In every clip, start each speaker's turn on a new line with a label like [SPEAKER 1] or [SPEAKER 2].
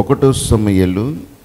[SPEAKER 1] ఒకటో సమయలు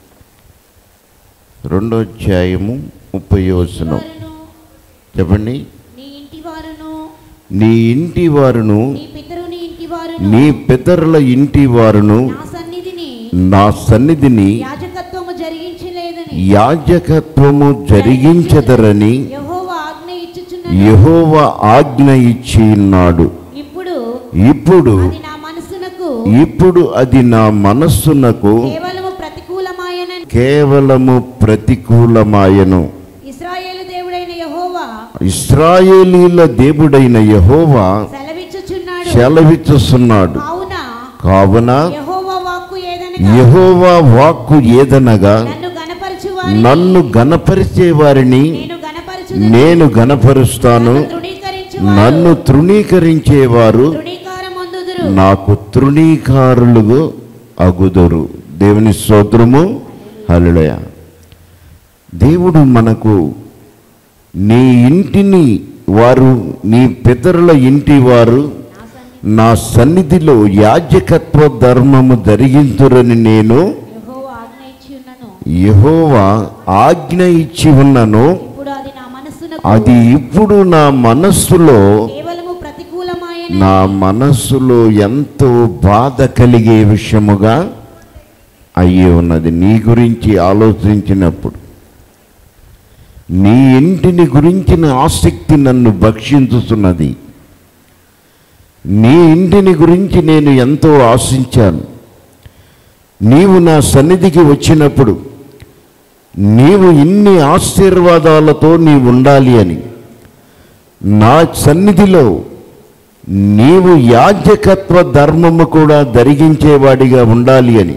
[SPEAKER 1] రెండో అధ్యాయము ముప్పై వచనం
[SPEAKER 2] వారును,
[SPEAKER 1] చెప్పండి
[SPEAKER 2] నీ ఇంటి వారును
[SPEAKER 1] నీ ఇంటి వారును
[SPEAKER 2] నీ పితరుని ఇంటి వారును
[SPEAKER 1] నీ పితరుల ఇంటి వారును
[SPEAKER 2] నా సన్నిధిని
[SPEAKER 1] నా సన్నిధిని
[SPEAKER 2] యాజకత్వము జరిగించలేదని
[SPEAKER 1] యాజకత్వము జరిగించదరని
[SPEAKER 2] యెహోవా ఆజ్ఞ ఇచ్చుచున్న
[SPEAKER 1] యెహోవా ఆజ్ఞ ఇచ్చి ఉన్నాడు
[SPEAKER 2] ఇప్పుడు
[SPEAKER 1] ఇప్పుడు
[SPEAKER 2] అది నా మనసునకు
[SPEAKER 1] ఇప్పుడు అది నా మనస్సునకు
[SPEAKER 2] కేవలము ప్రతికూలమాయనని
[SPEAKER 1] కేవలము ప్రతికూలమాయను
[SPEAKER 2] ఇస్రాయేలు దేవుడైన యెహోవా
[SPEAKER 1] ఇస్రాయేలీల దేవుడైన యెహోవా
[SPEAKER 2] సెలవిచ్చుచున్నాడు
[SPEAKER 1] సెలవిచ్చుస్తున్నాడు
[SPEAKER 2] కావున
[SPEAKER 1] కావున
[SPEAKER 2] యెహోవా వాక్కు ఏదనగా
[SPEAKER 1] యెహోవా వాక్కు ఏదనగా
[SPEAKER 2] నన్ను గనపరచువారి
[SPEAKER 1] నన్ను గనపరిచే వారిని
[SPEAKER 2] నేను గనపరచు
[SPEAKER 1] నేను గనపరుస్తాను
[SPEAKER 2] తృణీకరించు
[SPEAKER 1] నన్ను తృణీకరించేవారు
[SPEAKER 2] తృణీకారమందుదురు
[SPEAKER 1] నాకు తృణీకారులు అగుదురు దేవుని స్తోత్రము హల్లెలూయ దేవుడు మనకు నీ ఇంటిని వారు నీ పితరుల ఇంటి వారు నా సన్నిధిలో యాజకత్వ ధర్మము జరిగించురని నేను
[SPEAKER 2] యెహోవా ఆజ్ఞ ఇచ్చి ఉన్నను
[SPEAKER 1] యెహోవా ఆజ్ఞ ఇచ్చి ఉన్నను
[SPEAKER 2] ఇప్పుడు అది నా మనస్సునకు
[SPEAKER 1] అది ఇప్పుడు నా మనస్సులో
[SPEAKER 2] కేవలము ప్రతికూలమాయన
[SPEAKER 1] నా మనస్సులో ఎంతో బాధ కలిగే విషయముగా అయ్యి ఉన్నది నీ గురించి ఆలోచించినప్పుడు నీ ఇంటిని గురించిన ఆసక్తి నన్ను భక్షించుతున్నది నీ ఇంటిని గురించి నేను ఎంతో ఆశించాను నీవు నా సన్నిధికి వచ్చినప్పుడు నీవు ఇన్ని ఆశీర్వాదాలతో నీవు ఉండాలి అని నా సన్నిధిలో నీవు యాజకత్వ ధర్మము కూడా ధరిగించేవాడిగా ఉండాలి అని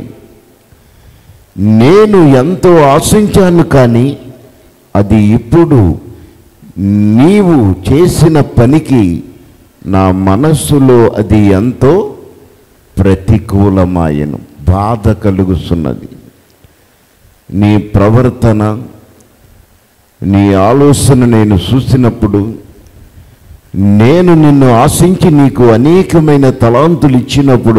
[SPEAKER 1] నేను ఎంతో ఆశించాను కానీ అది ఇప్పుడు నీవు చేసిన పనికి నా మనస్సులో అది ఎంతో ప్రతికూలమాయను బాధ కలుగుతున్నది నీ ప్రవర్తన నీ ఆలోచన నేను చూసినప్పుడు నేను నిన్ను ఆశించి నీకు అనేకమైన తలాంతులు ఇచ్చినప్పుడు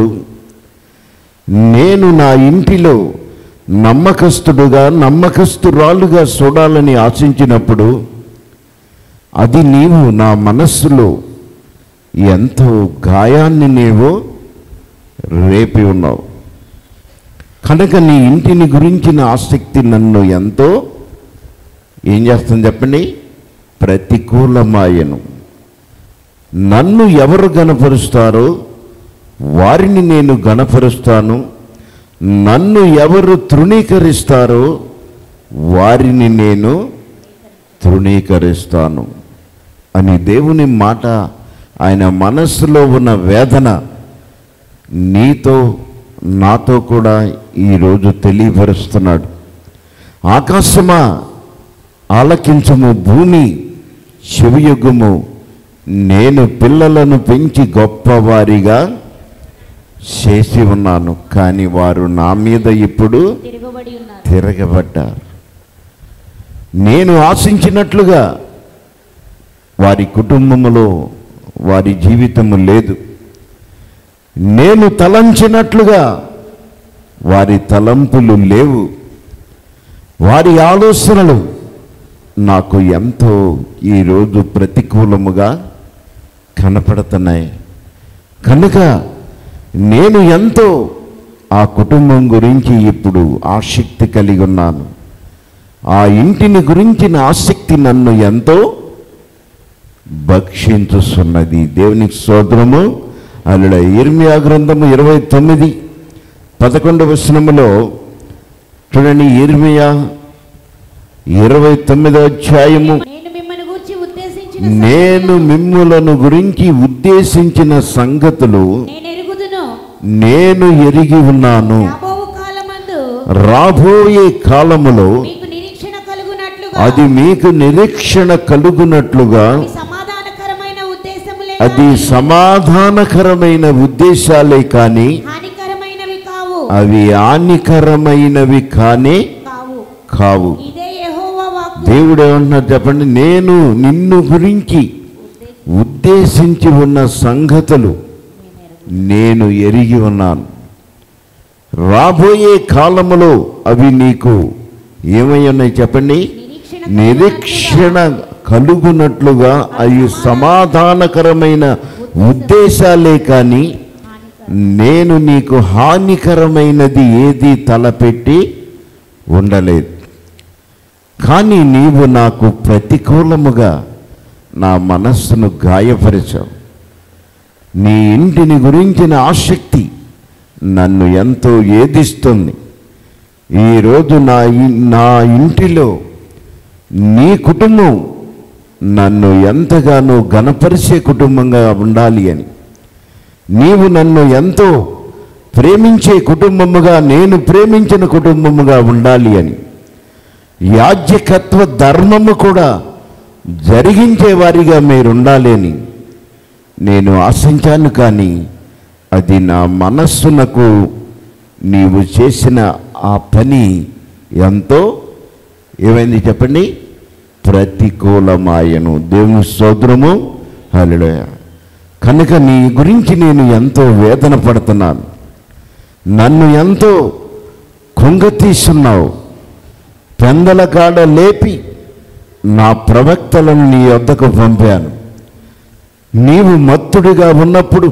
[SPEAKER 1] నేను నా ఇంటిలో నమ్మకస్తుడుగా నమ్మకస్తురాలుగా చూడాలని ఆశించినప్పుడు అది నీవు నా మనస్సులో ఎంతో గాయాన్ని నీవు రేపి ఉన్నావు కనుక నీ ఇంటిని గురించిన ఆసక్తి నన్ను ఎంతో ఏం చేస్తుంది చెప్పండి ప్రతికూలమాయను నన్ను ఎవరు గణపరుస్తారో వారిని నేను గణపరుస్తాను నన్ను ఎవరు తృణీకరిస్తారో వారిని నేను తృణీకరిస్తాను అని దేవుని మాట ఆయన మనస్సులో ఉన్న వేదన నీతో నాతో కూడా ఈరోజు తెలియపరుస్తున్నాడు ఆకాశమా ఆలకించము భూమి చెవియొగ్గుము నేను పిల్లలను పెంచి గొప్పవారిగా చేసి ఉన్నాను కానీ వారు నా మీద ఇప్పుడు
[SPEAKER 2] తిరగబడి ఉన్నారు
[SPEAKER 1] తిరగబడ్డారు నేను ఆశించినట్లుగా వారి కుటుంబములో వారి జీవితము లేదు నేను తలంచినట్లుగా వారి తలంపులు లేవు వారి ఆలోచనలు నాకు ఎంతో ఈరోజు ప్రతికూలముగా కనపడుతున్నాయి కనుక నేను ఎంతో ఆ కుటుంబం గురించి ఇప్పుడు ఆసక్తి కలిగి ఉన్నాను ఆ ఇంటిని గురించిన ఆసక్తి నన్ను ఎంతో భక్షించుస్తున్నది దేవునికి స్తోత్రము అల్లుడ ఇర్మియా గ్రంథము ఇరవై తొమ్మిది పదకొండవ వచనములో చూడండి ఇర్మియా ఇరవై తొమ్మిదో అధ్యాయము
[SPEAKER 2] నేను మిమ్మల్ని గూర్చి ఉద్దేశించిన
[SPEAKER 1] నేను మిమ్ములను గురించి ఉద్దేశించిన సంగతులు
[SPEAKER 2] నేను ఎరుగుదును
[SPEAKER 1] నేను ఎరిగి ఉన్నాను
[SPEAKER 2] రాబోవు కాలమందు
[SPEAKER 1] రాబోయే కాలములో
[SPEAKER 2] మీకు నిరీక్షణ కలుగునట్లుగా
[SPEAKER 1] అది మీకు నిరీక్షణ కలుగునట్లుగా
[SPEAKER 2] అది సమాధానకరమైన ఉద్దేశములే
[SPEAKER 1] అది
[SPEAKER 2] గాని
[SPEAKER 1] సమాధానకరమైన ఉద్దేశాలే కానీ
[SPEAKER 2] హానికరమైనవి కావు
[SPEAKER 1] అవి హానికరమైనవి కానే
[SPEAKER 2] కావు
[SPEAKER 1] కావు
[SPEAKER 2] ఇదే యెహోవా వాక్కు
[SPEAKER 1] దేవుడు ఏమంటున్నారు చెప్పండి నేను నిన్ను గురించి ఉద్దేశించి ఉన్న సంగతులు నేను ఎరిగి ఉన్నాను రాబోయే కాలములో అవి నీకు ఏమై ఉన్నాయి చెప్పండి
[SPEAKER 2] నిరీక్షణ
[SPEAKER 1] నిరీక్షణ కలుగునట్లుగా అవి సమాధానకరమైన ఉద్దేశాలే కానీ నేను నీకు హానికరమైనది ఏది తలపెట్టి ఉండలేదు కానీ నీవు నాకు ప్రతికూలముగా నా మనస్సును గాయపరిచావు నీ ఇంటిని గురించిన ఆసక్తి నన్ను ఎంతో ఏదిస్తుంది ఈరోజు నా ఇ- నా ఇంటిలో నీ కుటుంబం నన్ను ఎంతగానో గణపరిచే కుటుంబంగా ఉండాలి అని నీవు నన్ను ఎంతో ప్రేమించే కుటుంబముగా నేను ప్రేమించిన కుటుంబముగా ఉండాలి అని యాజ్యకత్వ ధర్మము కూడా జరిగించే వారిగా మీరు ఉండాలి అని నేను ఆశించాను కానీ అది నా మనస్సునకు నీవు చేసిన ఆ పని ఎంతో ఏమైంది చెప్పండి ప్రతికూలమాయను దేవుని స్తోత్రము హల్లెలూయా కనుక నీ గురించి నేను ఎంతో వేదన పడుతున్నాను నన్ను ఎంతో కుంగతీస్తున్నావు పెందల కాడ లేపి నా ప్రవక్తలను నీ వద్దకు పంపాను నీవు మత్తుడిగా ఉన్నప్పుడు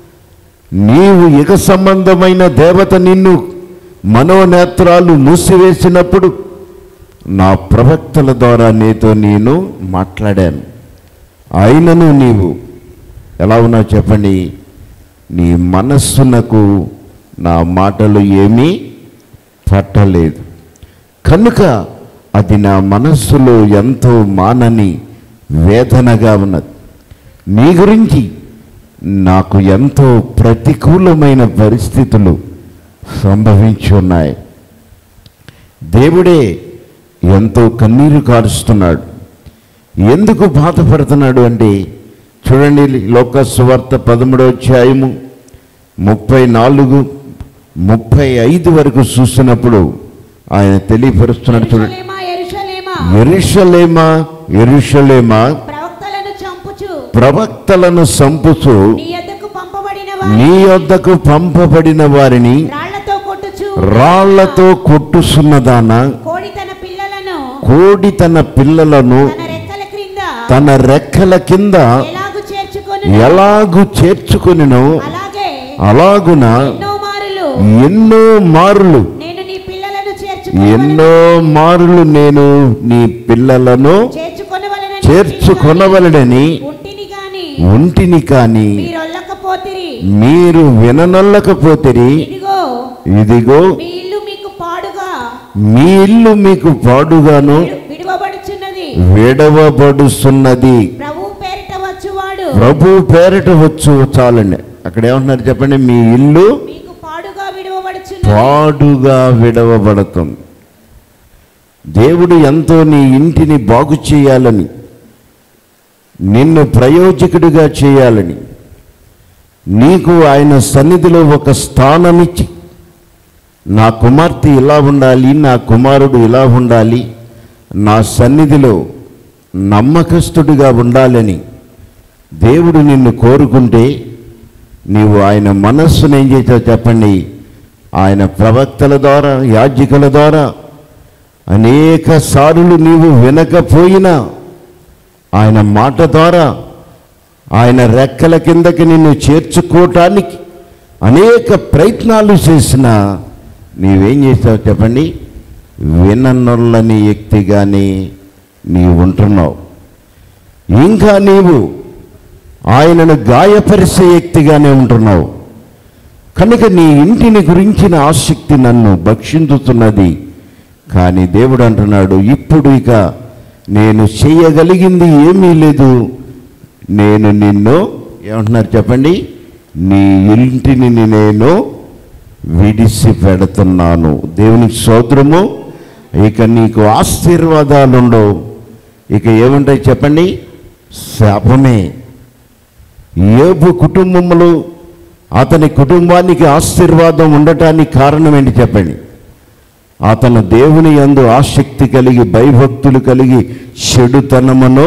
[SPEAKER 1] నీవు ఇక సంబంధమైన దేవత నిన్ను మనోనేత్రాలు మూసివేసినప్పుడు నా ప్రవక్తల ద్వారా నీతో నేను మాట్లాడాను అయినను నీవు ఎలా ఉన్నావు చెప్పండి నీ మనస్సునకు నా మాటలు ఏమీ పట్టలేదు కనుక అది నా మనస్సులో ఎంతో మానని వేదనగా ఉన్నది నీ గురించి నాకు ఎంతో ప్రతికూలమైన పరిస్థితులు సంభవించి ఉన్నాయి దేవుడే ఎంతో కన్నీరు కారుస్తున్నాడు ఎందుకు బాధపడుతున్నాడు అంటే చూడండి లోక సువార్త పదమూడో అధ్యాయము ముప్పై నాలుగు ముప్పై ఐదు వరకు చూసినప్పుడు ఆయన తెలియపరుస్తున్నాడు చూడండి
[SPEAKER 2] యెరూషలేమా, యెరూషలేమా,
[SPEAKER 1] ఎరుషలేమా ఎరుషలేమా
[SPEAKER 2] ప్రవక్తలను చంపుచు
[SPEAKER 1] ప్రవక్తలను సంపుచు
[SPEAKER 2] నీ యొద్దకు పంపబడిన
[SPEAKER 1] నీ
[SPEAKER 2] వారిని
[SPEAKER 1] యొద్దకు పంపబడిన వారిని
[SPEAKER 2] రాళ్లతో కొట్టుచు
[SPEAKER 1] రాళ్లతో కొట్టుసున్నదాన
[SPEAKER 2] కోడి తన పిల్లలను
[SPEAKER 1] కోడి తన పిల్లలను
[SPEAKER 2] తన రెక్కల క్రింద
[SPEAKER 1] తన రెక్కల కింద
[SPEAKER 2] ఎలాగు చేర్చుకొని
[SPEAKER 1] ఎలాగు చేర్చుకొనినో
[SPEAKER 2] అలాగే
[SPEAKER 1] అలాగున
[SPEAKER 2] ఎన్నో మారులు
[SPEAKER 1] ఎన్నో మారులు
[SPEAKER 2] నేను నీ పిల్లలను చేర్చుకొని
[SPEAKER 1] ఎన్నో మారులు నేను నీ పిల్లలను
[SPEAKER 2] చేర్చుకొనవలెనని
[SPEAKER 1] చేర్చుకొనవలడని
[SPEAKER 2] ఉంటిని గాని
[SPEAKER 1] ఒంటిని కాని
[SPEAKER 2] మీరొల్లకపోతిరి
[SPEAKER 1] మీరు విననొల్లకపోతిరి
[SPEAKER 2] ఇదిగో
[SPEAKER 1] ఇదిగో
[SPEAKER 2] మీ ఇల్లు మీకు పాడుగా
[SPEAKER 1] మీ ఇల్లు మీకు పాడుగాను
[SPEAKER 2] విడు- విడువబడుచున్నది
[SPEAKER 1] విడవబడుస్తున్నది
[SPEAKER 2] ప్రభు పేరిట వచ్చువాడు
[SPEAKER 1] ప్రభు పేరట వచ్చు చాలండి అక్కడ ఏమంటున్నారు చెప్పండి మీ ఇల్లు
[SPEAKER 2] మీకు పాడుగా విడువబడుచున్నది
[SPEAKER 1] పాడుగా విడవబడుతుంది దేవుడు ఎంతో నీ ఇంటిని బాగు చేయాలని నిన్ను ప్రయోజకుడిగా చేయాలని నీకు ఆయన సన్నిధిలో ఒక స్థానమిచ్చి నా కుమార్తె ఇలా ఉండాలి నా కుమారుడు ఇలా ఉండాలి నా సన్నిధిలో నమ్మకస్తుడిగా ఉండాలని దేవుడు నిన్ను కోరుకుంటే నీవు ఆయన మనస్సును ఏం చేసావు చెప్పండి ఆయన ప్రవక్తల ద్వారా యాజ్ఞికుల ద్వారా అనేక సార్లు నీవు వినకపోయినా ఆయన మాట ద్వారా ఆయన రెక్కల కిందకి నిన్ను చేర్చుకోవటానికి అనేక ప్రయత్నాలు చేసినా నీవేం చేసావు చెప్పండి విననొల్లని వ్యక్తిగానే నీవు ఉంటున్నావు ఇంకా నీవు ఆయనను గాయపరిచే వ్యక్తిగానే ఉంటున్నావు కనుక నీ ఇంటిని గురించిన ఆసక్తి నన్ను భక్షించుతున్నది కానీ దేవుడు అంటున్నాడు ఇప్పుడు ఇక నేను చేయగలిగింది ఏమీ లేదు నేను నిన్ను ఏమంటున్నారు చెప్పండి నీ ఇంటిని నేను విడిసి పెడుతున్నాను దేవునికి సోదరము ఇక నీకు ఆశీర్వాదాలుండవు ఇక ఏముంటాయి చెప్పండి శాపమే ఏబు కుటుంబంలో అతని కుటుంబానికి ఆశీర్వాదం ఉండటానికి కారణం ఏంటి చెప్పండి అతను దేవుని యందు ఆసక్తి కలిగి భయభక్తులు కలిగి చెడుతనమును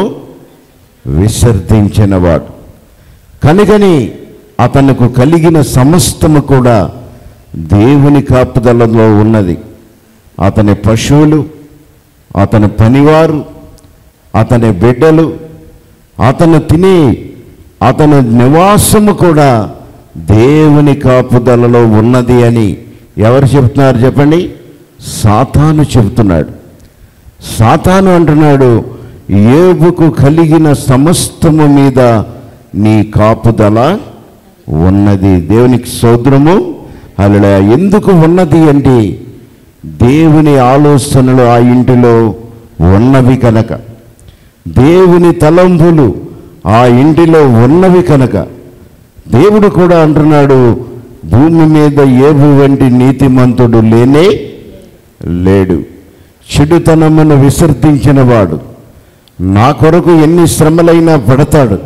[SPEAKER 1] విసర్జించినవాడు కనుకని అతనికి కలిగిన సమస్తము కూడా దేవుని కాపుదలలో ఉన్నది అతని పశువులు అతని పనివారు అతని బిడ్డలు అతను తినే అతని నివాసము కూడా దేవుని కాపుదలలో ఉన్నది అని ఎవరు చెప్తున్నారు చెప్పండి సాతాను చెబుతున్నాడు సాతాను అంటున్నాడు ఏబుకు కలిగిన సమస్తము మీద నీ కాపుదల ఉన్నది దేవునికి సోదరము అలా ఎందుకు ఉన్నది అంటే దేవుని ఆలోచనలు ఆ ఇంటిలో ఉన్నవి కనుక దేవుని తలంపులు ఆ ఇంటిలో ఉన్నవి కనుక దేవుడు కూడా అంటున్నాడు భూమి మీద ఏబు వంటి నీతిమంతుడు లేనే లేడు చెడుతనమును విసర్జించిన వాడు నా కొరకు ఎన్ని శ్రమలైనా పడతాడు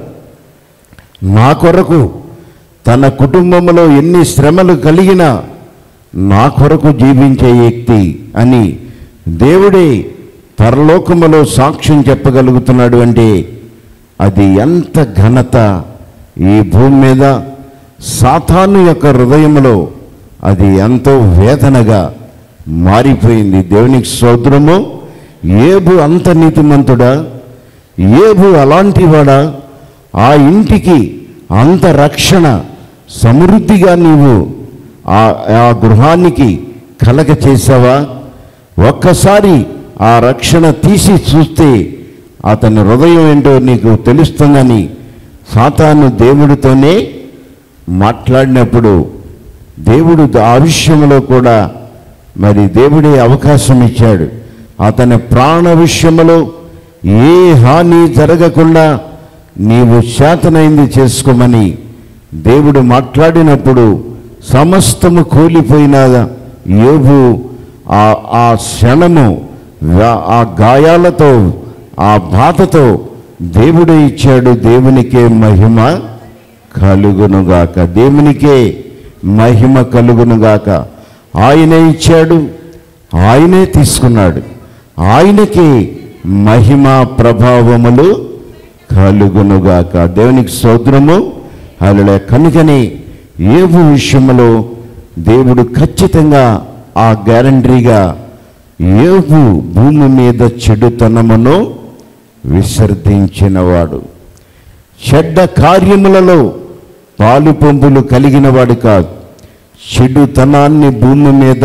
[SPEAKER 1] నా కొరకు తన కుటుంబంలో ఎన్ని శ్రమలు కలిగినా నా కొరకు జీవించే వ్యక్తి అని దేవుడే పరలోకములో సాక్ష్యం చెప్పగలుగుతున్నాడు అంటే అది ఎంత ఘనత ఈ భూమి మీద సాతాను యొక్క హృదయంలో అది ఎంతో వేదనగా మారిపోయింది దేవునికి సోదరము ఏబు అంత నీతిమంతుడా ఏబు అలాంటి వాడా ఆ ఇంటికి అంత రక్షణ సమృద్ధిగా నీవు ఆ ఆ గృహానికి కలగ చేసావా ఒక్కసారి ఆ రక్షణ తీసి చూస్తే అతని హృదయం ఏంటో నీకు తెలుస్తుందని సాతాను దేవుడితోనే మాట్లాడినప్పుడు దేవుడు ఆ విషయంలో కూడా మరి దేవుడే అవకాశం ఇచ్చాడు అతని ప్రాణ విషయంలో ఏ హాని జరగకుండా నీవు శాతనైంది చేసుకోమని దేవుడు మాట్లాడినప్పుడు సమస్తము కూలిపోయిన యోబు ఆ ఆ క్షణము వా- ఆ గాయాలతో ఆ బాధతో దేవుడే ఇచ్చాడు దేవునికే మహిమ కలుగునుగాక దేవునికే మహిమ కలుగునుగాక ఆయనే ఇచ్చాడు ఆయనే తీసుకున్నాడు ఆయనకి మహిమ ప్రభావములు కలుగునుగాక దేవునికి సోదరము అలా కనుకని ఏవు విషయంలో దేవుడు ఖచ్చితంగా ఆ గ్యారంటీగా ఏవు భూమి మీద చెడుతనమును విసర్జించినవాడు చెడ్డ కార్యములలో పాలు పంపులు కలిగిన వాడు కాదు చెడుతనాన్ని భూమి మీద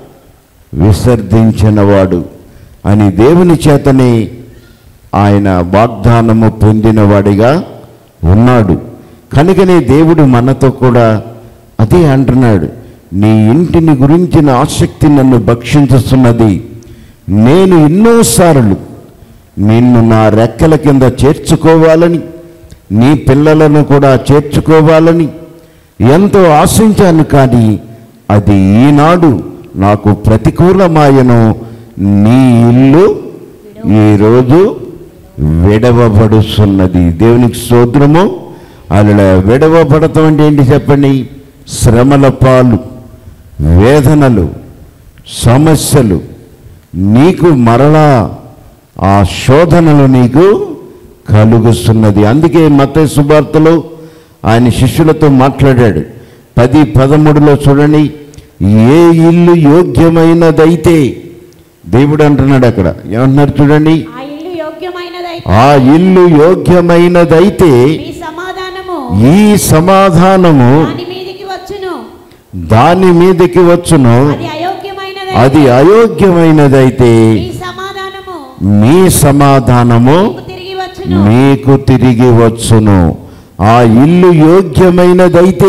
[SPEAKER 1] విసర్జించినవాడు అని దేవుని చేతనే ఆయన వాగ్దానము పొందినవాడిగా ఉన్నాడు కనుకనే దేవుడు మనతో కూడా అదే అంటున్నాడు నీ ఇంటిని గురించిన ఆసక్తి నన్ను భక్షించుతున్నది నేను ఎన్నోసార్లు నిన్ను నా రెక్కల కింద చేర్చుకోవాలని నీ పిల్లలను కూడా చేర్చుకోవాలని ఎంతో ఆశించాను కానీ అది ఈనాడు నాకు ప్రతికూలమాయను నీ ఇల్లు ఈరోజు విడవబడుతున్నది దేవునికి స్తోత్రము అలా విడవబడతాం అంటే ఏంటి చెప్పండి శ్రమల పాలు వేదనలు సమస్యలు నీకు మరలా ఆ శోధనలు నీకు కలుగుతున్నది అందుకే మత సువార్తలో ఆయన శిష్యులతో మాట్లాడాడు పది పదమూడులో చూడండి ఏ ఇల్లు యోగ్యమైనదైతే దేవుడు అంటున్నాడు అక్కడ ఏమంటున్నారు చూడండి
[SPEAKER 2] ఆ ఇల్లు యోగ్యమైనదైతే
[SPEAKER 1] ఆ ఇల్లు యోగ్యమైనదైతే
[SPEAKER 2] మీ సమాధానము
[SPEAKER 1] ఈ సమాధానము
[SPEAKER 2] దాని మీదికి వచ్చును
[SPEAKER 1] దాని మీదకి వచ్చును
[SPEAKER 2] అది అయోగ్యమైనది
[SPEAKER 1] అది అయోగ్యమైనదైతే
[SPEAKER 2] మీ సమాధానము
[SPEAKER 1] మీ సమాధానము
[SPEAKER 2] మీకు తిరిగి వచ్చును
[SPEAKER 1] మీకు తిరిగి వచ్చును ఆ ఇల్లు యోగ్యమైనదైతే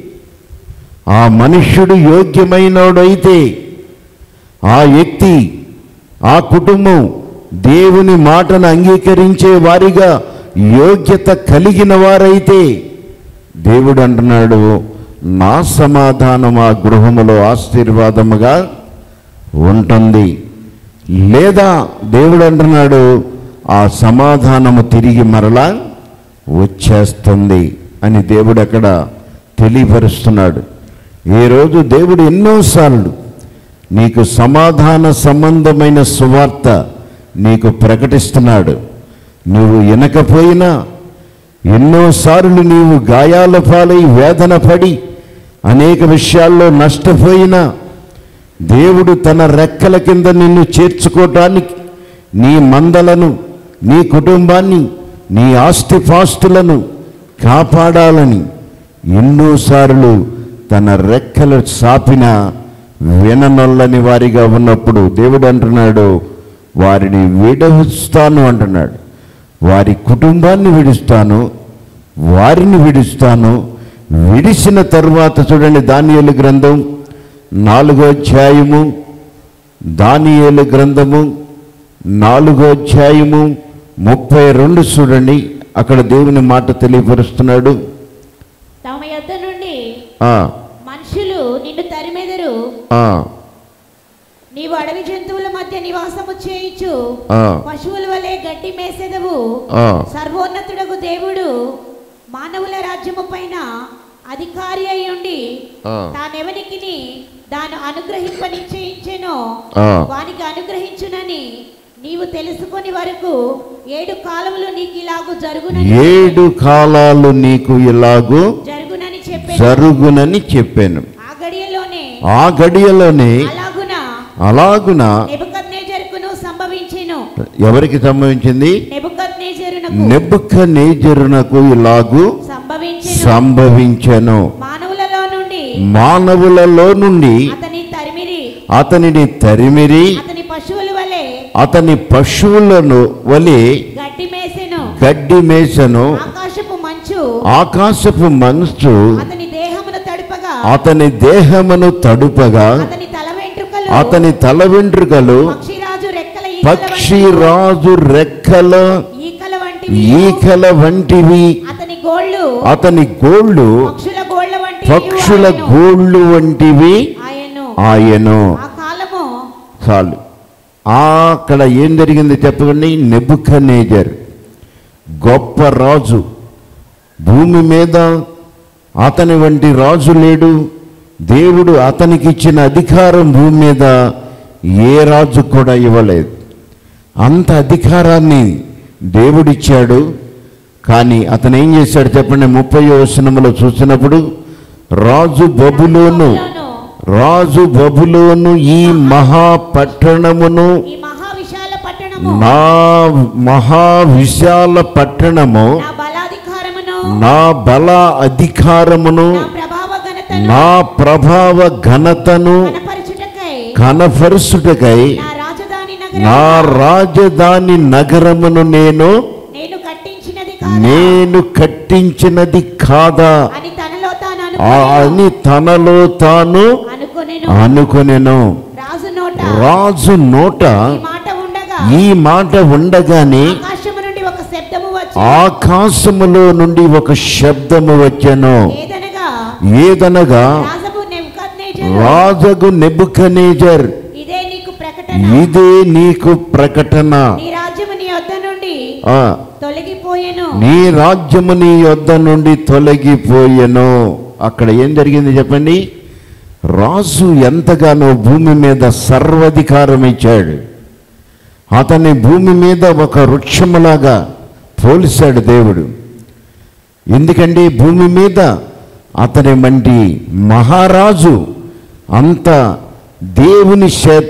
[SPEAKER 1] ఆ మనుష్యుడు యోగ్యమైనడైతే ఆ వ్యక్తి ఆ కుటుంబం దేవుని మాటను అంగీకరించే వారిగా యోగ్యత కలిగిన వారైతే దేవుడు అంటున్నాడు నా సమాధానం ఆ గృహములో ఆశీర్వాదముగా ఉంటుంది లేదా దేవుడు అంటున్నాడు ఆ సమాధానము తిరిగి మరలా వచ్చేస్తుంది అని దేవుడు అక్కడ తెలియపరుస్తున్నాడు ఈరోజు దేవుడు ఎన్నోసార్లు నీకు సమాధాన సంబంధమైన సువార్త నీకు ప్రకటిస్తున్నాడు నువ్వు వినకపోయినా ఎన్నోసార్లు నీవు గాయాల పాలై వేదన పడి అనేక విషయాల్లో నష్టపోయినా దేవుడు తన రెక్కల కింద నిన్ను చేర్చుకోవటానికి నీ మందలను నీ కుటుంబాన్ని నీ ఆస్తిపాస్తులను కాపాడాలని ఎన్నోసార్లు తన రెక్కలు సాపిన విననొల్లని వారిగా ఉన్నప్పుడు దేవుడు అంటున్నాడు వారిని విడస్తాను అంటున్నాడు వారి కుటుంబాన్ని విడుస్తాను వారిని విడుస్తాను విడిసిన తరువాత చూడండి దానియేలు గ్రంథం నాలుగో అధ్యాయము దానియేలు గ్రంథము నాలుగో అధ్యాయము ముప్పై రెండు చూడండి అక్కడ దేవుని మాట తెలియపరుస్తున్నాడు
[SPEAKER 2] తమ యొద్ద నుండి
[SPEAKER 1] ఆ,
[SPEAKER 2] మనుషులు నిన్ను తరిమెదరు
[SPEAKER 1] ఆ,
[SPEAKER 2] నీవు అడవి జంతువుల మధ్య నివాసము చేయించు
[SPEAKER 1] ఆ,
[SPEAKER 2] పశువుల వలె గడ్డి మేసెదవు
[SPEAKER 1] ఆ.
[SPEAKER 2] సర్వోన్నతుడకు దేవుడు మానవుల రాజ్యము పైన అధికారి అయి ఉండి
[SPEAKER 1] ఆ.
[SPEAKER 2] తానెవనికి దాను అనుగ్రహింప నిశ్చయించెనో
[SPEAKER 1] ఆ.
[SPEAKER 2] వానికి అనుగ్రహించునని నీవు తెలుసుకొని వరకు ఏడు కాలములు నీకు ఇలాగు జరుగునని
[SPEAKER 1] ఏడు కాలాలు నీకు ఇలాగూ
[SPEAKER 2] జరుగునని చెప్పే
[SPEAKER 1] జరుగునని చెప్పాను
[SPEAKER 2] ఆ గడియలోనే
[SPEAKER 1] ఆ గడియలోనే
[SPEAKER 2] అలాగున
[SPEAKER 1] అలాగున
[SPEAKER 2] నెబుకద్నేజరుకును సంభవించెను
[SPEAKER 1] ఎవరికి సంభవించింది
[SPEAKER 2] నెబుకద్నేజరునకు
[SPEAKER 1] నెబ్బక నేజరునకు ఇలాగు
[SPEAKER 2] సంభవించెను
[SPEAKER 1] సంభవించెను
[SPEAKER 2] మానవులలో నుండి
[SPEAKER 1] మానవులలో నుండి
[SPEAKER 2] అతని తరిమిరి
[SPEAKER 1] అతనిని తరిమిరి
[SPEAKER 2] అతని పశువుల వలె
[SPEAKER 1] అతని పశువులను వలి
[SPEAKER 2] గడ్డి మేసెను
[SPEAKER 1] గడ్డి మేసను
[SPEAKER 2] ఆకాశపు మంచు
[SPEAKER 1] ఆకాశపు మనసు
[SPEAKER 2] అతని దేహమును తడుపగా
[SPEAKER 1] అతని దేహమును తడుపగా
[SPEAKER 2] అతని తల వెంట్రుకలు
[SPEAKER 1] అతని తల వెంట్రుకలు
[SPEAKER 2] పక్షిరాజు రెక్కల ఈకల
[SPEAKER 1] పక్షి
[SPEAKER 2] వంటివి,
[SPEAKER 1] రాజు రెక్కల
[SPEAKER 2] ఈకల వంటివి
[SPEAKER 1] ఈకల వంటివి
[SPEAKER 2] అతని గోళ్ళు
[SPEAKER 1] అతని గోళ్ళు
[SPEAKER 2] పక్షుల గోళ్ళ వంటివి
[SPEAKER 1] పక్షుల
[SPEAKER 2] ఆయను.
[SPEAKER 1] గోళ్ళు వంటివి
[SPEAKER 2] ఆయను
[SPEAKER 1] ఆయను
[SPEAKER 2] ఆ కాలము
[SPEAKER 1] చాలు ఆ అక్కడ ఏం జరిగింది చెప్పండి నెబుకనేజర్ గొప్ప రాజు భూమి మీద అతని వంటి రాజు లేడు దేవుడు అతనికి ఇచ్చిన అధికారం భూమి మీద ఏ రాజు కూడా ఇవ్వలేదు అంత అధికారాన్ని దేవుడిచ్చాడు కానీ అతను ఏం చేశాడు చెప్పండి ముప్పై వచనములో చూసినప్పుడు రాజు బబులోను రాజు బబులోను ఈ మహాపట్టణమును
[SPEAKER 2] ఈ మహా విశాల పట్టణము
[SPEAKER 1] నా మహా విశాల పట్టణము
[SPEAKER 2] నా బలాధికారమును
[SPEAKER 1] నా బల అధికారమును
[SPEAKER 2] నా ప్రభావ ఘనతను
[SPEAKER 1] నా ప్రభావ ఘనతను
[SPEAKER 2] కనపరచుటకై
[SPEAKER 1] కనపరుచుటకై
[SPEAKER 2] నా రాజధాని
[SPEAKER 1] నా
[SPEAKER 2] నగరం
[SPEAKER 1] రాజధాని నగరమును నేను
[SPEAKER 2] నేను కట్టించినది కాదా
[SPEAKER 1] నేను కట్టించినది కాదా
[SPEAKER 2] అని తనలో తాను
[SPEAKER 1] ఆ
[SPEAKER 2] అనుకొనెను.
[SPEAKER 1] అని తనలో తాను
[SPEAKER 2] అనుకొనెను
[SPEAKER 1] అనుకొనెను
[SPEAKER 2] రాజు నోట
[SPEAKER 1] రాజు నోట
[SPEAKER 2] ఈ మాట ఉండగా
[SPEAKER 1] ఈ మాట ఉండగానే
[SPEAKER 2] ఆకాశము నుండి ఒక శబ్దము వచ్చి
[SPEAKER 1] ఆకాశములో నుండి ఒక శబ్దము వచ్చెను
[SPEAKER 2] ఏదనగా
[SPEAKER 1] ఏదనగా
[SPEAKER 2] రాజపు నెబుకద్నెజరు,
[SPEAKER 1] రాజగు నెబుకనేజర్
[SPEAKER 2] ఇదే నీకు ప్రకటన
[SPEAKER 1] ఇదే నీకు ప్రకటన
[SPEAKER 2] నీ రాజ్యము నీ వద్ద నుండి
[SPEAKER 1] ఆ,
[SPEAKER 2] తొలగిపోయెను
[SPEAKER 1] నీ రాజ్యము నీ యొద్ద నుండి తొలగిపోయెను అక్కడ ఏం జరిగింది చెప్పండి రాజు ఎంతగానో భూమి మీద సర్వాధికారం ఇచ్చాడు అతని భూమి మీద ఒక వృక్షములాగా పోలిశాడు దేవుడు ఎందుకంటే భూమి మీద అతని వంటి మహారాజు అంత దేవుని చేత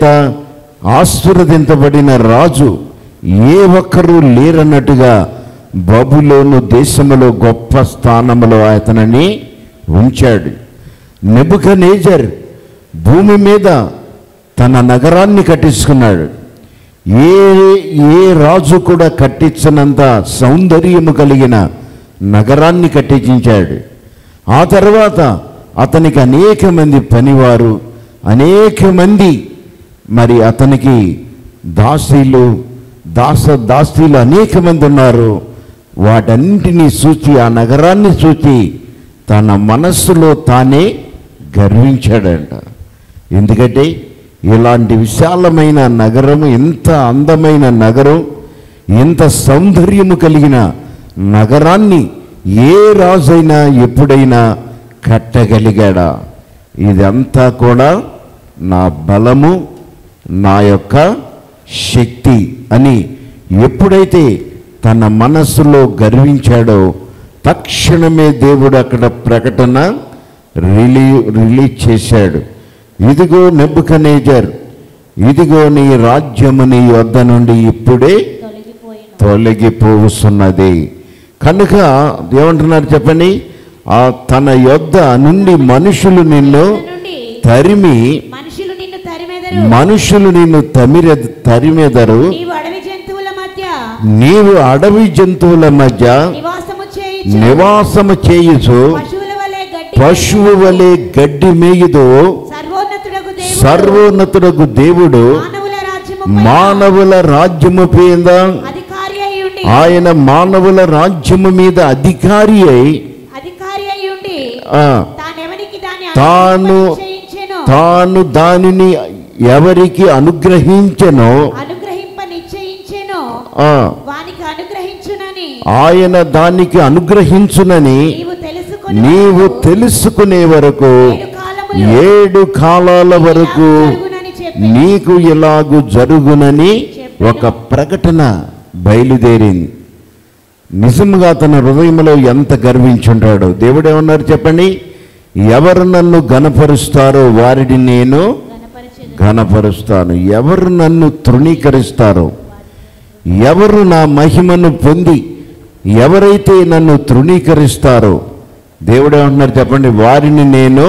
[SPEAKER 1] ఆశీర్వదించబడిన రాజు ఏ ఒక్కరూ లేరన్నట్టుగా బబులోను దేశములో గొప్ప స్థానములో అతనిని ఉంచాడు నెబుకనేజర్ భూమి మీద తన నగరాన్ని కట్టించుకున్నాడు ఏ ఏ రాజు కూడా కట్టించనంత సౌందర్యము కలిగిన నగరాన్ని కట్టించాడు ఆ తర్వాత అతనికి అనేక మంది పనివారు అనేక మంది మరి అతనికి దాసీలు దాస దాసీలు అనేక మంది ఉన్నారు వాటన్నిటినీ చూచి ఆ నగరాన్ని చూచి తన మనస్సులో తానే గర్వించాడంట ఎందుకంటే ఇలాంటి విశాలమైన నగరము ఇంత అందమైన నగరం ఇంత సౌందర్యము కలిగిన నగరాన్ని ఏ రాజైనా ఎప్పుడైనా కట్టగలిగాడా ఇదంతా కూడా నా బలము నా యొక్క శక్తి అని ఎప్పుడైతే తన మనస్సులో గర్వించాడో తక్షణమే దేవుడు అక్కడ ప్రకటన రిలీ రిలీజ్ చేశాడు ఇదిగో నెబ్బుకనేజర్ ఇదిగో నీ రాజ్యము నీ వద్ద నుండి ఇప్పుడే
[SPEAKER 2] తొలగిపోయిన
[SPEAKER 1] తొలగిపోతున్నది కనుక ఏమంటున్నారు చెప్పండి ఆ తన యొద్ద నుండి మనుషులు నిన్ను
[SPEAKER 2] నుండి
[SPEAKER 1] తరిమి
[SPEAKER 2] మనుషులు నిన్ను తరిమెదరు
[SPEAKER 1] మనుషులు నిన్ను తమిరె తరిమెదరు
[SPEAKER 2] నీవు అడవి జంతువుల మధ్య
[SPEAKER 1] నీవు అడవి జంతువుల మధ్య
[SPEAKER 2] నివాసము చేయించు
[SPEAKER 1] నివాసము చేయుచు
[SPEAKER 2] పశువుల వలె గడ్డి
[SPEAKER 1] పశువు వలె గడ్డి మేయుదు
[SPEAKER 2] సర్వోన్నతుడకు దేవుడు
[SPEAKER 1] సర్వోన్నతుడకు దేవుడు
[SPEAKER 2] మానవుల రాజ్యము
[SPEAKER 1] మానవుల రాజ్యము మీద
[SPEAKER 2] అధికారి అయి ఉండి
[SPEAKER 1] ఆయన మానవుల రాజ్యము మీద అధికారి అయి
[SPEAKER 2] అధికారి అయి ఉండి
[SPEAKER 1] ఆ,
[SPEAKER 2] తానెవనికి దాన్ని
[SPEAKER 1] తాను
[SPEAKER 2] నిశ్చయించెనో
[SPEAKER 1] తాను దానిని ఎవరికి అనుగ్రహించనో
[SPEAKER 2] అనుగ్రహింప నిశ్చయించెనో
[SPEAKER 1] ఆ,
[SPEAKER 2] వానికి అనుగ్రహించునని
[SPEAKER 1] ఆయన దానికి అనుగ్రహించునని
[SPEAKER 2] నీవు తెలుసుకొని
[SPEAKER 1] నీవు తెలుసుకునే వరకు
[SPEAKER 2] ఏడు కాలములు
[SPEAKER 1] ఏడు కాలాల వరకు
[SPEAKER 2] జరుగునని చెప్పి
[SPEAKER 1] నీకు ఇలాగు జరుగునని ఒక ప్రకటన బయలుదేరింది నిజంగా తన హృదయంలో ఎంత గర్వించుంటాడో దేవుడు ఏమన్నారు చెప్పండి ఎవరు నన్ను గనపరుస్తారో వారిని నేను
[SPEAKER 2] గణపరిచెదను.
[SPEAKER 1] ఘనపరుస్తాను ఎవరు నన్ను తృణీకరిస్తారో ఎవరు నా మహిమను పొంది ఎవరైతే నన్ను తృణీకరిస్తారో దేవుడు ఏమంటున్నారు చెప్పండి వారిని నేను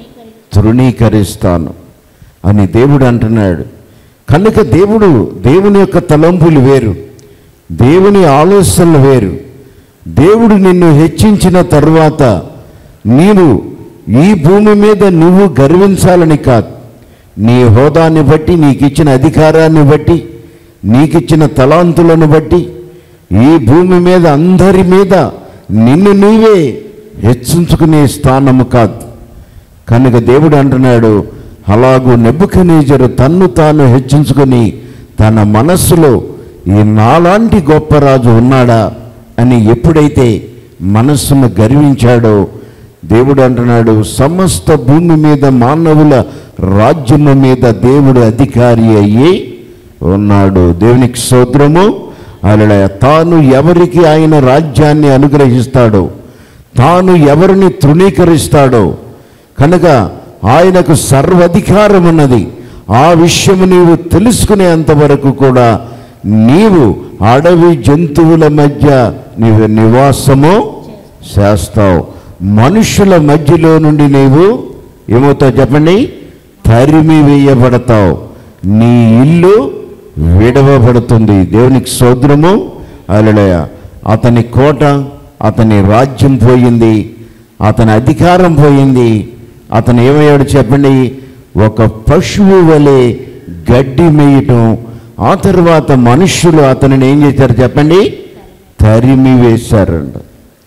[SPEAKER 1] తృణీకరిస్తాను అని దేవుడు అంటున్నాడు కనుక దేవుడు దేవుని యొక్క తలంపులు వేరు దేవుని ఆలోచనలు వేరు దేవుడు నిన్ను హెచ్చించిన తరువాత నీవు ఈ భూమి మీద నువ్వు గర్వించాలని కాదు నీ హోదాన్ని బట్టి నీకు ఇచ్చిన అధికారాన్ని బట్టి నీకిచ్చిన తలాంతులను బట్టి ఈ భూమి మీద అందరి మీద నిన్ను నీవే హెచ్చించుకునే స్థానము కాదు కనుక దేవుడు అంటున్నాడు అలాగూ నెబ్బుకనేజరు తన్ను తాను హెచ్చించుకొని తన మనస్సులో ఈ నాలాంటి గొప్ప రాజు ఉన్నాడా అని ఎప్పుడైతే మనస్సును గర్వించాడో దేవుడు అంటున్నాడు సమస్త భూమి మీద మానవుల రాజ్యము మీద దేవుడు అధికారి అయ్యి ఉన్నాడు దేవునికి స్తోత్రము అలా తాను ఎవరికి ఆయన రాజ్యాన్ని అనుగ్రహిస్తాడో తాను ఎవరిని తృణీకరిస్తాడో కనుక ఆయనకు సర్వధికారం ఉన్నది ఆ విషయము నీవు తెలుసుకునేంత వరకు కూడా నీవు అడవి జంతువుల మధ్య నీవు నివాసము చేస్తావు మనుషుల మధ్యలో నుండి నీవు ఏమవుతావు చెప్పండి తరిమి వేయబడతావు నీ ఇల్లు విడవబడుతుంది దేవునికి సోదరము అలడయ అతని కోట అతని రాజ్యం పోయింది అతని అధికారం పోయింది అతను ఏమయ్యాడు చెప్పండి ఒక పశువు వలె గడ్డి మేయటం ఆ తర్వాత మనుష్యులు అతనిని ఏం చేశారు చెప్పండి తరిమి వేశారంట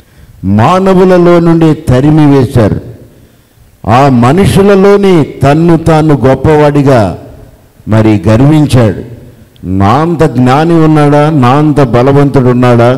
[SPEAKER 1] మానవులలో నుండి తరిమి వేశారు ఆ మనుషులలోని తన్ను తాను గొప్పవాడిగా మరి గర్వించాడు నా అంత జ్ఞాని ఉన్నాడా నా అంత బలవంతుడు ఉన్నాడా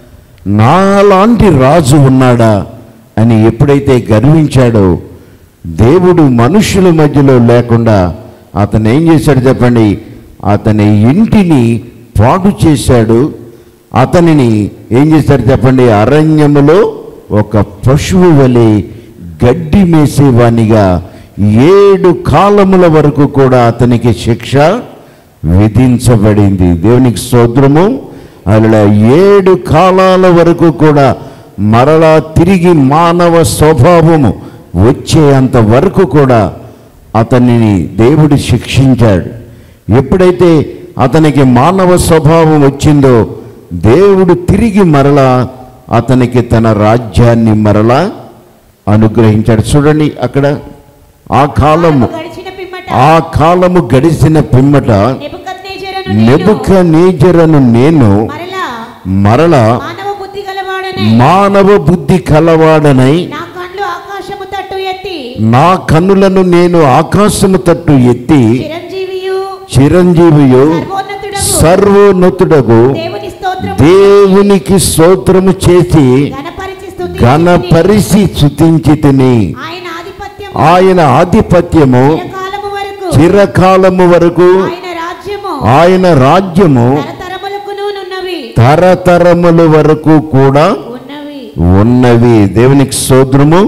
[SPEAKER 1] నాలాంటి రాజు ఉన్నాడా అని ఎప్పుడైతే గర్వించాడో దేవుడు మనుషుల మధ్యలో లేకుండా అతను ఏం చేశాడు చెప్పండి అతని ఇంటిని పాడు చేశాడు అతనిని ఏం చేశాడు చెప్పండి అరణ్యములో ఒక పశువు వలె గడ్డి మేసేవానిగా ఏడు కాలముల వరకు కూడా అతనికి శిక్ష విధించబడింది దేవునికి స్తోత్రము అలా ఏడు కాలాల వరకు కూడా మరలా తిరిగి మానవ స్వభావము వచ్చేంత వరకు కూడా అతనిని దేవుడు శిక్షించాడు ఎప్పుడైతే అతనికి మానవ స్వభావం వచ్చిందో దేవుడు తిరిగి మరలా అతనికి తన రాజ్యాన్ని మరలా అనుగ్రహించాడు చూడండి అక్కడ ఆ కాలము
[SPEAKER 2] గడిచిన పిమ్మట
[SPEAKER 1] ఆ కాలము గడిచిన పిమ్మట
[SPEAKER 2] నెబుకద్నెజరును నేను
[SPEAKER 1] నెబుక నీజరను నేను
[SPEAKER 2] మరలా
[SPEAKER 1] మరలా
[SPEAKER 2] మానవ బుద్ధి గలవాడనై
[SPEAKER 1] మానవ బుద్ధి కలవాడనై
[SPEAKER 2] నా కండ్లు ఆకాశము తట్టు ఎత్తి
[SPEAKER 1] నా కన్నులను నేను ఆకాశము తట్టు ఎత్తి
[SPEAKER 2] చిరంజీవియు
[SPEAKER 1] చిరంజీవియు
[SPEAKER 2] సర్వోన్నతుడగు
[SPEAKER 1] సర్వోన్నతుడగు
[SPEAKER 2] దేవుని స్తోత్రము
[SPEAKER 1] దేవునికి స్తోత్రము చేసి
[SPEAKER 2] ఘనపరిచి స్తుతించి
[SPEAKER 1] ఘనపరిసి స్థుతించి తిని
[SPEAKER 2] ఆయన ఆధిపత్యం
[SPEAKER 1] ఆయన ఆధిపత్యము
[SPEAKER 2] చిరకాలము వరకు
[SPEAKER 1] చిరకాలము వరకు
[SPEAKER 2] ఆయన రాజ్యము
[SPEAKER 1] ఆయన రాజ్యము
[SPEAKER 2] తరతరములకును నున్నవి
[SPEAKER 1] తరతరముల వరకు కూడా
[SPEAKER 2] ఉన్నవి
[SPEAKER 1] ఉన్నవి దేవునికి స్తోత్రము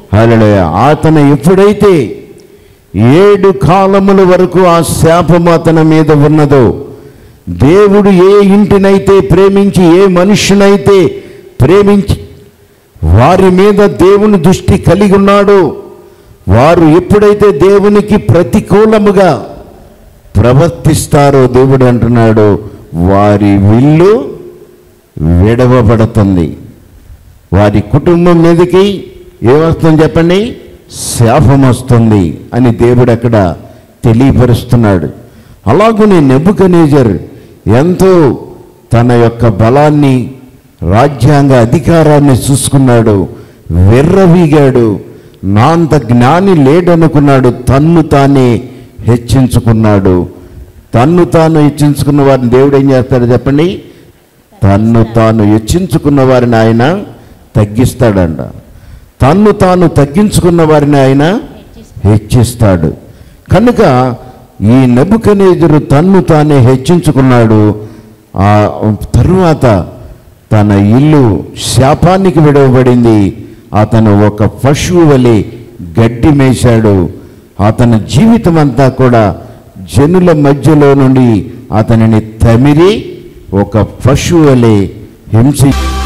[SPEAKER 1] హల్లెలూయా అతను ఎప్పుడైతే ఏడు కాలముల వరకు ఆ శాపము అతని మీద ఉన్నదో దేవుడు ఏ ఇంటినైతే ప్రేమించి ఏ మనుషునైతే ప్రేమించి వారి మీద దేవుని దృష్టి కలిగి ఉన్నాడో వారు ఎప్పుడైతే దేవునికి ప్రతికూలముగా ప్రవర్తిస్తారో దేవుడు అంటున్నాడు వారి విల్లు విడవబడుతుంది వారి కుటుంబం మీదకి ఏమొస్తుంది చెప్పండి శాపం వస్తుంది అని దేవుడు అక్కడ తెలియపరుస్తున్నాడు అలాగనే నెబుకనేజర్ ఎంతో తన యొక్క బలాన్ని రాజ్యాంగ అధికారాన్ని చూసుకున్నాడు వెర్రవీగాడు నా అంత జ్ఞాని లేడనుకున్నాడు తన్ను తానే హెచ్చించుకున్నాడు తన్ను తాను హెచ్చించుకున్న వారిని దేవుడు ఏం చేస్తాడు చెప్పండి తన్ను తాను హెచ్చించుకున్న వారిని ఆయన తగ్గిస్తాడంట తన్ను తాను తగ్గించుకున్న వారిని ఆయన హెచ్చిస్తాడు కనుక ఈ నెబుకనేజరు తన్ను తానే హెచ్చించుకున్నాడు ఆ తరువాత తన ఇల్లు శాపానికి విడవబడింది అతను ఒక పశువు వలె గడ్డి మేశాడు అతని జీవితం అంతా కూడా జనుల మధ్యలో నుండి అతనిని తమిరి ఒక పశువు వలె హింసి